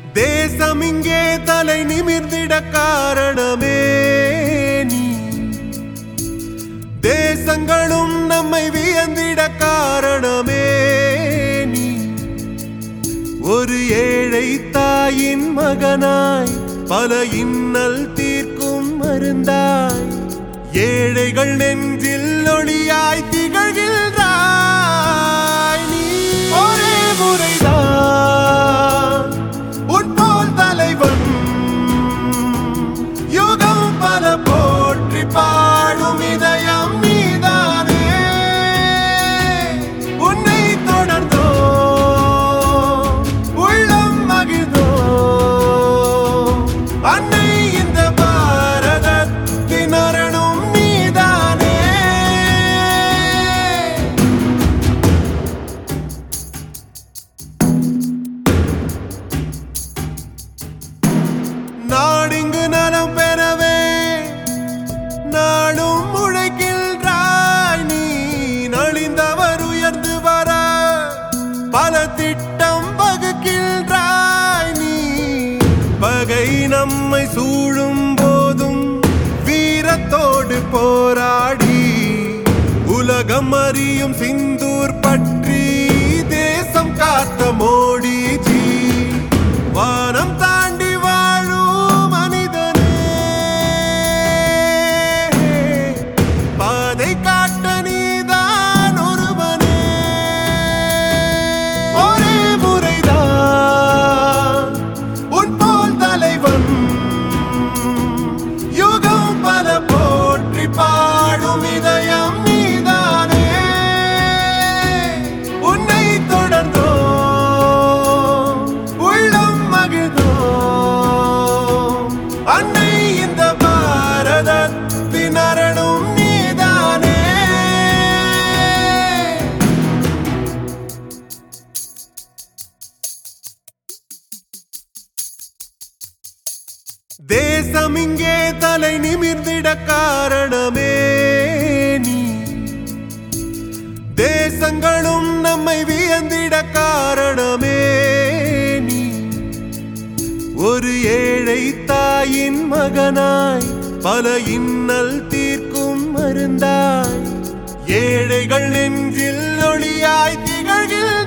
தேசம் இங்கே தலை நிமிர்ந்திட காரணமே நீ தேசங்களும் நம்மை வியந்திட காரணமே நீ ஒரு ஏழை தாயின் மகனாய் பல இன்னல் தீர்க்கும் மருந்தாய் ஏழைகள் நெஞ்சில் ஒளியாய் திகழ்கின்றாய் நீ ஒரே முறைதான் உன் போல் தலைவன் யுகம் பல போற்றி பாடும் இதயம் நீதானே உன்னை தொடர்ந்தோ உள்ளம் மகிழ்ந்தோ அன்னை இந்த பாரதத்தின் அரணும் நீதானே நாடிங்கு நலம் பெறவே நாளும் உழைக்கின்றாய் நீ நலிந்தவர் உயர்ந்து வர பல திட்டம் வகுக்கின்றாய் நீ பகை நம்மை சூழும் போதும் வீரத்தோடு போராடி உலகம் அறியும் சிந்தூர் பற்றி தேசம் காத்த மோடிஜி வானம் தாண்டி வாழும் மனிதனே பாதை காட்ட நீதான் ஒருவனே ஒரே முறைதான் உன் போல் தலைவன் யுகம் பல போற்றி பாடும் இதயம் நீதானே உன்னை தொடர்ந்தோ உள்ளம் மகிழ்ந்தோ அன்னை இந்த பாரதத்தின் அரணும் நீதானே தேசம் இங்கே தலை நிமிர்ந்திட காரணமே நீ தேசங்களும் நம்மை வியந்திட காரணமே நீ ஒரு ஏழை தாயின் மகனாய் பல இன்னல் தீர்க்கும் மருந்தாய் ஏழைகள் நெஞ்சில் ஒளியாய் திகழ்கின்ற